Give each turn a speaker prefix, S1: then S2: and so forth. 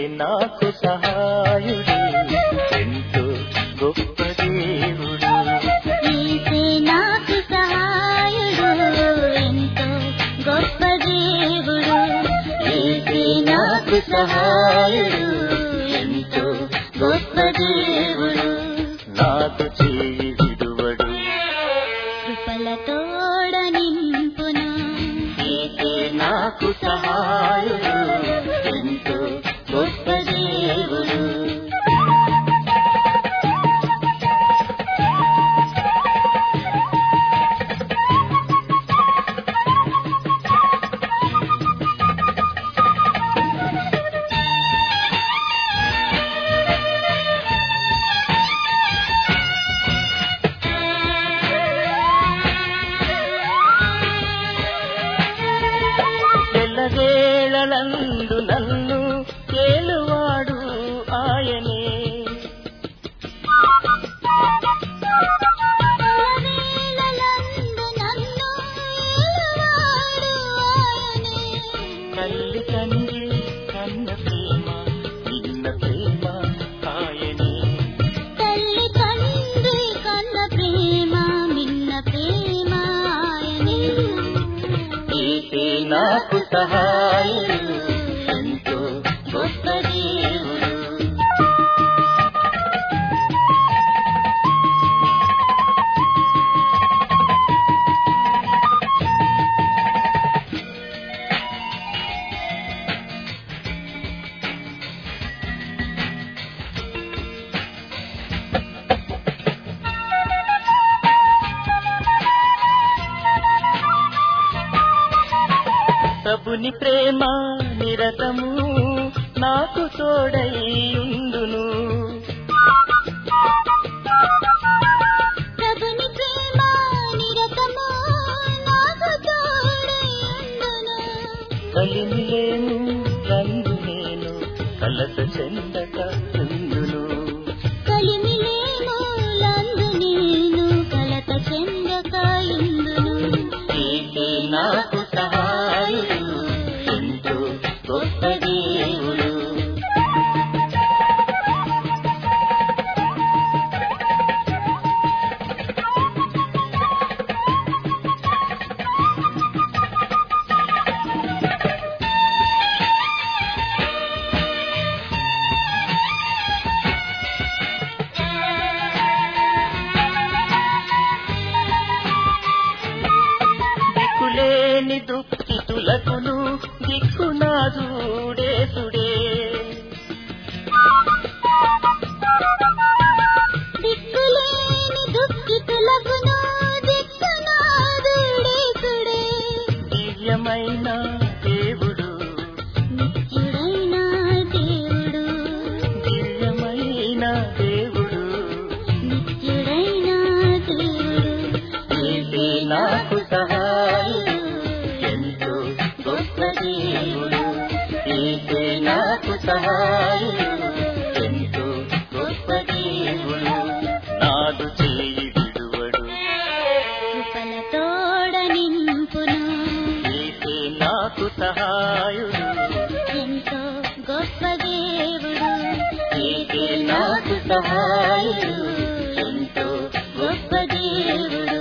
S1: నాకు సహాయుడు ఎంతో గొప్ప దేవుడు
S2: నీవే నాకు సహాయుడు ఎంతో గొప్ప దేవుడు
S1: నీవే నాకు సహాయుడు ఎంతో గొప్ప దేవుడు నాకు చేయి విడువడు
S2: కృపలతోడ నింపును
S1: నీవే నాకు సహాయుడు ఎంతో గొప్ప దేవుడు తెల్లవేళలందు నన్ను ఏలువాడు ఆయనే
S2: వేళలందు నన్ను ఏలువాడు ఆయనే.
S1: తల్లి తండ్రి కన్న ప్రేమ నిన్న ప్రేమ ఆయనే
S2: తల్లి తండ్రి కన్న ప్రేమ మిన్న ప్రేమ ఆయనే.
S1: నీకే నాకు సహాయుడు ఎంతో గొప్ప దేవుడు ప్రభుని ప్రేమ నిరతము నాకు తోడై ఉండును
S2: ప్రభుని ప్రేమ నిరతము నాకు తోడైయుండును.
S1: కలిమిలేను రంగు నేను కలత చెందక ఉండును
S2: కలిమిలేను లందు నేను కలత చెందక ఇందును.
S1: నీకే నాకు సహాయుడు ఎంతో గొప్ప దేవుడు దిక్కులేని దుఃఖితులకును దిక్కునాథుడేసుడే
S2: దిక్కులేని దుఃఖితులకును దిక్కునాథుడేసుడే.
S1: దివ్యమైన దేవుడు
S2: నిత్యుడైన దేవుడు
S1: దివ్యమైన దేవుడు
S2: నిత్యుడైన దేవుడు
S1: నీవే నాకు సహాయుడు ఎంతో గొప్ప దేవుడు నీవే నాకు సహాయుడు ఎంతో గొప్ప దేవుడు నాదు చేయి విడువడు
S2: కృపలతోడ నింపును
S1: నీవే నాకు సహాయుడు
S2: ఎంతో గొప్ప దేవుడు
S1: నీవే నాకు సహాయుడు ఎంతో గొప్ప దేవుడు